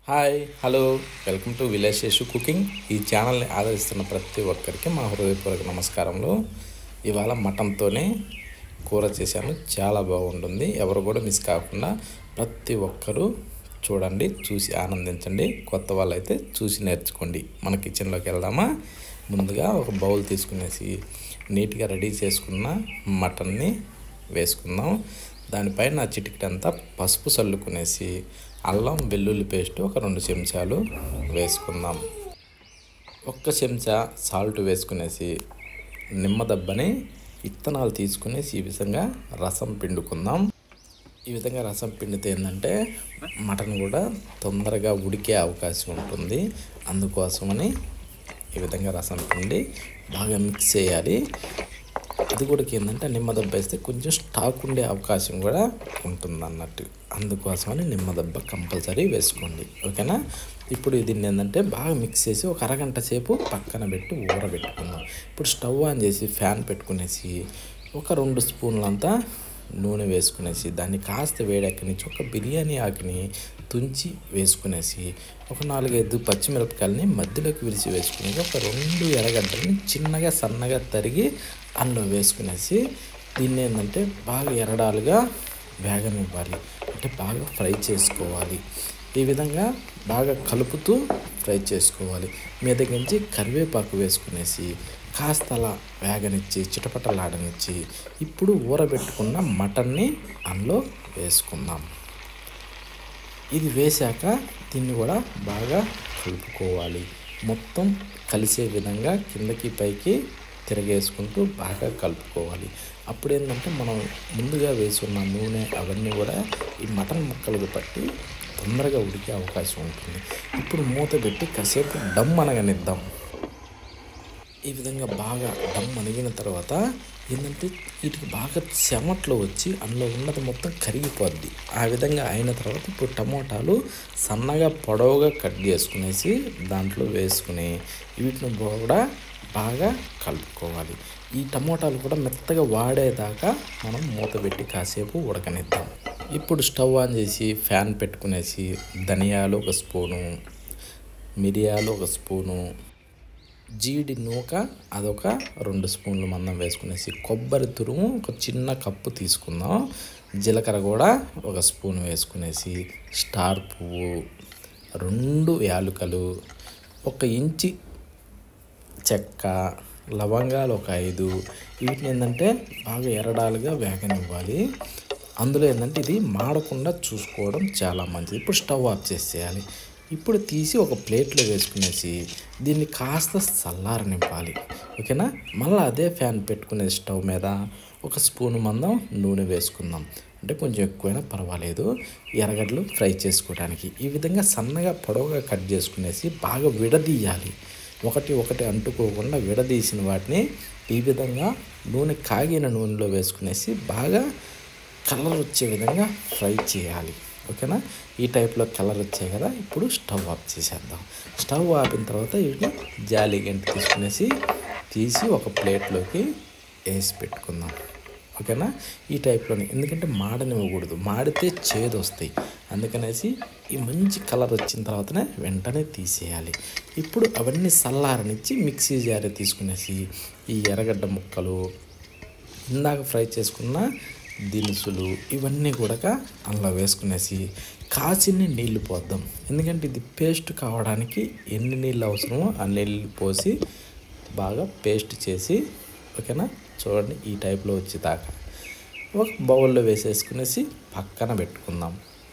hi hello welcome to village Seshu cooking ఈ ఛానల్ని ఆదరిస్తున్న ప్రతి ఒక్కరికి మా హృదయపూర్వక నమస్కారములు ఇవాళ మటన్తోనే కూర చేశాను చాలా బాగుంటుంది ఎవరు కూడా మిస్ కాకుండా ప్రతి ఒక్కరూ చూడండి చూసి ఆనందించండి కొత్త వాళ్ళైతే చూసి నేర్చుకోండి మన కిచెన్లోకి వెళ్దామా ముందుగా ఒక బౌల్ తీసుకునేసి నీట్గా రెడీ చేసుకున్న మటన్ని వేసుకుందాం దానిపైన చిటికెడంతా పసుపు చల్లుకునేసి అల్లం వెల్లుల్లి పేస్ట్ ఒక రెండు చెంచాలు వేసుకుందాం ఒక్క చెంచా సాల్ట్ వేసుకునేసి నిమ్మదబ్బని ఇత్తనాలు తీసుకునేసి ఈ విధంగా రసం పిండుకుందాం ఈ విధంగా రసం పిండితే ఏంటంటే మటన్ కూడా తొందరగా ఉడికే అవకాశం ఉంటుంది అందుకోసమని ఈ విధంగా రసం పిండి బాగా మిక్స్ చేయాలి అది కూడా ఏంటంటే నిమ్మదబ్బ వేస్తే కొంచెం స్టాక్ ఉండే అవకాశం కూడా ఉంటుంది అన్నట్టు అందుకోసమని నిమ్మదబ్బ కంపల్సరీ వేసుకోండి ఓకేనా ఇప్పుడు దీన్ని ఏంటంటే బాగా మిక్స్ చేసి ఒక అరగంట సేపు పక్కన పెట్టి ఊరబెట్టుకుందాం ఇప్పుడు స్టవ్ ఆన్ చేసి ఫ్యాన్ పెట్టుకునేసి ఒక రెండు స్పూన్లంతా నూనె వేసుకునేసి దాన్ని కాస్త వేడెక్కనిచ్చి ఒక బిర్యానీ ఆకుని తుంచి వేసుకునేసి ఒక నాలుగైదు పచ్చిమిరపకాయలని మధ్యలోకి విరిచి వేసుకునేసి ఒక రెండు ఎర్రగడ్డలని చిన్నగా సన్నగా తరిగి అందులో వేసుకునేసి దీన్ని ఏంటంటే బాగా ఎరడాలుగా వేగనివ్వాలి అంటే బాగా ఫ్రై చేసుకోవాలి ఈ విధంగా బాగా కలుపుతూ ఫ్రై చేసుకోవాలి మీదకించి కరివేపాకు వేసుకునేసి కాస్త అలా వేగనిచ్చి చిటపటలాడనిచ్చి ఇప్పుడు ఊరబెట్టుకున్న మటన్ని అందులో వేసుకుందాం ఇది వేశాక దీన్ని కూడా బాగా కలుపుకోవాలి మొత్తం కలిసే విధంగా కిందకి పైకి తిరగేసుకుంటూ బాగా కలుపుకోవాలి అప్పుడు ఏంటంటే మనం ముందుగా వేసుకున్న నూనె అవన్నీ కూడా ఈ మటన్ ముక్కలకు పట్టి తొందరగా ఉడికే అవకాశం ఉంటుంది ఇప్పుడు మూత పెట్టి కాసేపు డమ్ అనగనిద్దాం ఈ విధంగా బాగా డమ్ అణిగిన తర్వాత ఏంటంటే వీటికి బాగా చెమట్లు వచ్చి అందులో ఉన్నది మొత్తం కరిగిపోద్ది ఆ విధంగా అయిన తర్వాత ఇప్పుడు టమోటాలు సన్నగా పొడవుగా కట్ చేసుకునేసి దాంట్లో వేసుకుని వీటిని కూడా బాగా కలుపుకోవాలి ఈ టమోటాలు కూడా మెత్తగా వాడేదాకా మనం మూత పెట్టి కాసేపు ఉడకనిద్దాం ఇప్పుడు స్టవ్ ఆన్ చేసి ఫ్యాన్ పెట్టుకునేసి ధనియాలు ఒక స్పూను మిరియాలు ఒక స్పూను జీడి నూక అదొక రెండు స్పూన్లు మందం వేసుకునేసి కొబ్బరి తురుము ఒక చిన్న కప్పు తీసుకుందాం జీలకర్ర కూడా ఒక స్పూన్ వేసుకునేసి స్టార్ పువ్వు రెండు యాలుకలు ఒక ఇంచి చెక్క లవంగాలు ఒక ఐదు వీటిని ఏంటంటే బాగా ఎరడాలుగా వేగనివ్వాలి అందులో ఏంటంటే ఇది మాడకుండా చూసుకోవడం చాలా మంచిది ఇప్పుడు స్టవ్ ఆఫ్ చేసేయాలి ఇప్పుడు తీసి ఒక ప్లేట్లో వేసుకునేసి దీన్ని కాస్త చల్లారనివ్వాలి ఓకేనా మళ్ళీ అదే ఫ్యాన్ పెట్టుకునే స్టవ్ మీద ఒక స్పూన్ మందం నూనె వేసుకుందాం అంటే కొంచెం ఎక్కువైనా పర్వాలేదు ఎర్రగడ్డలు ఫ్రై చేసుకోవడానికి ఈ విధంగా సన్నగా పొడవుగా కట్ చేసుకునేసి బాగా విడదీయాలి ఒకటి ఒకటి అంటుకోకుండా విడదీసిన వాటిని ఈ విధంగా నూనె కాగిన నూనెలో వేసుకునేసి బాగా కలర్ వచ్చే విధంగా ఫ్రై చేయాలి ఓకేనా ఈ టైప్లో కలర్ వచ్చాయి కదా ఇప్పుడు స్టవ్ ఆఫ్ చేసేద్దాం స్టవ్ ఆపిన తర్వాత వీటిని జాలి గంట తీసుకునేసి తీసి ఒక ప్లేట్లోకి వేసి పెట్టుకుందాం ఓకేనా ఈ టైప్లోనే ఎందుకంటే మాడనివ్వకూడదు మాడితే చేదు వస్తాయి అందుకనేసి ఈ మంచి కలర్ వచ్చిన తర్వాతనే వెంటనే తీసేయాలి ఇప్పుడు అవన్నీ చల్లారనిచ్చి మిక్సీ జార తీసుకునేసి ఈ ఎర్రగడ్డ ముక్కలు ఇందాక ఫ్రై చేసుకున్న దినుసులు ఇవన్నీ కూడా అందులో వేసుకునేసి కాసిన్ని నీళ్లు పోద్దాం ఎందుకంటే ఇది పేస్ట్ కావడానికి ఎన్ని నీళ్ళు అవసరమో ఆ నీళ్ళు పోసి బాగా పేస్ట్ చేసి ఓకేనా చూడండి ఈ టైప్లో వచ్చేదాకా ఒక బౌల్లో వేసేసుకునేసి పక్కన పెట్టుకుందాం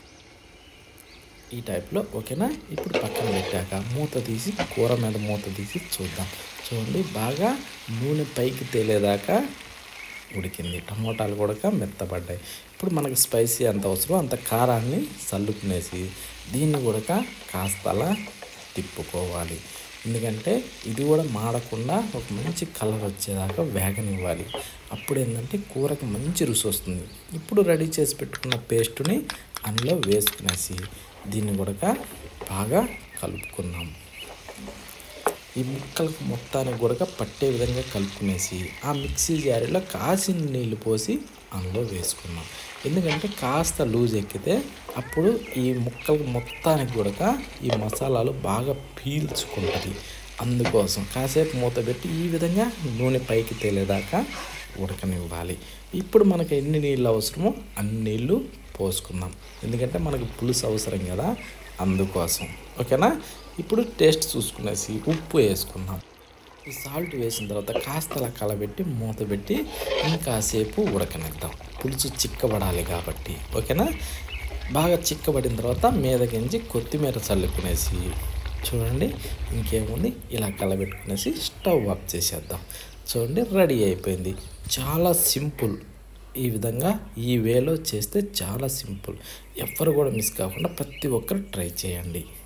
ఈ టైప్లో ఓకేనా ఇప్పుడు పక్కన పెట్టాక మూత తీసి కూర మీద మూత తీసి చూద్దాం చూడండి బాగా నూనె పైకి తేలేదాకా ఉడికింది టమోటాలు కూడా మెత్తబడ్డాయి ఇప్పుడు మనకి స్పైసీ ఎంత అవసరం అంత కారాన్ని చల్లుకునేసి దీన్ని కూడా కాస్త అలా తిప్పుకోవాలి ఎందుకంటే ఇది కూడా మాడకుండా ఒక మంచి కలర్ వచ్చేదాకా వేగనివ్వాలి అప్పుడు ఏంటంటే కూరకు మంచి రుచి వస్తుంది ఇప్పుడు రెడీ చేసి పెట్టుకున్న పేస్ట్ని అందులో వేసుకునేసి దీన్ని కూడా బాగా కలుపుకుందాం ఈ ముక్కలకు మొత్తానికి కూడా పట్టే విధంగా కలుపుకునేసి ఆ మిక్సీ జారీలో కాసిన నీళ్ళు పోసి అందులో వేసుకున్నాం ఎందుకంటే కాస్త లూజ్ ఎక్కితే అప్పుడు ఈ ముక్కలకు మొత్తానికి కూడా ఈ మసాలాలు బాగా పీల్చుకుంటుంది అందుకోసం కాసేపు మూత పెట్టి ఈ విధంగా నూనె పైకి తేలేదాకా ఉడకనివ్వాలి ఇప్పుడు మనకు ఎన్ని నీళ్ళు అవసరమో అన్ని నీళ్ళు పోసుకుందాం ఎందుకంటే మనకు పులుసు అవసరం కదా అందుకోసం ఓకేనా ఇప్పుడు టేస్ట్ చూసుకునేసి ఉప్పు వేసుకుందాం ఈ సాల్ట్ వేసిన తర్వాత కాస్త అలా కలబెట్టి మూత పెట్టి ఇంకాసేపు ఉడకనిద్దాం పులుసు చిక్కబడాలి కాబట్టి ఓకేనా బాగా చిక్కబడిన తర్వాత మీదకించి కొత్తిమీర చల్లుకునేసి చూడండి ఇంకేముంది ఇలా కలబెట్టుకునేసి స్టవ్ ఆఫ్ చేసేద్దాం చూడండి రెడీ అయిపోయింది చాలా సింపుల్ ఈ విధంగా ఈ వేలో చేస్తే చాలా సింపుల్ ఎవ్వరు కూడా మిస్ కాకుండా ప్రతి ఒక్కరు ట్రై చేయండి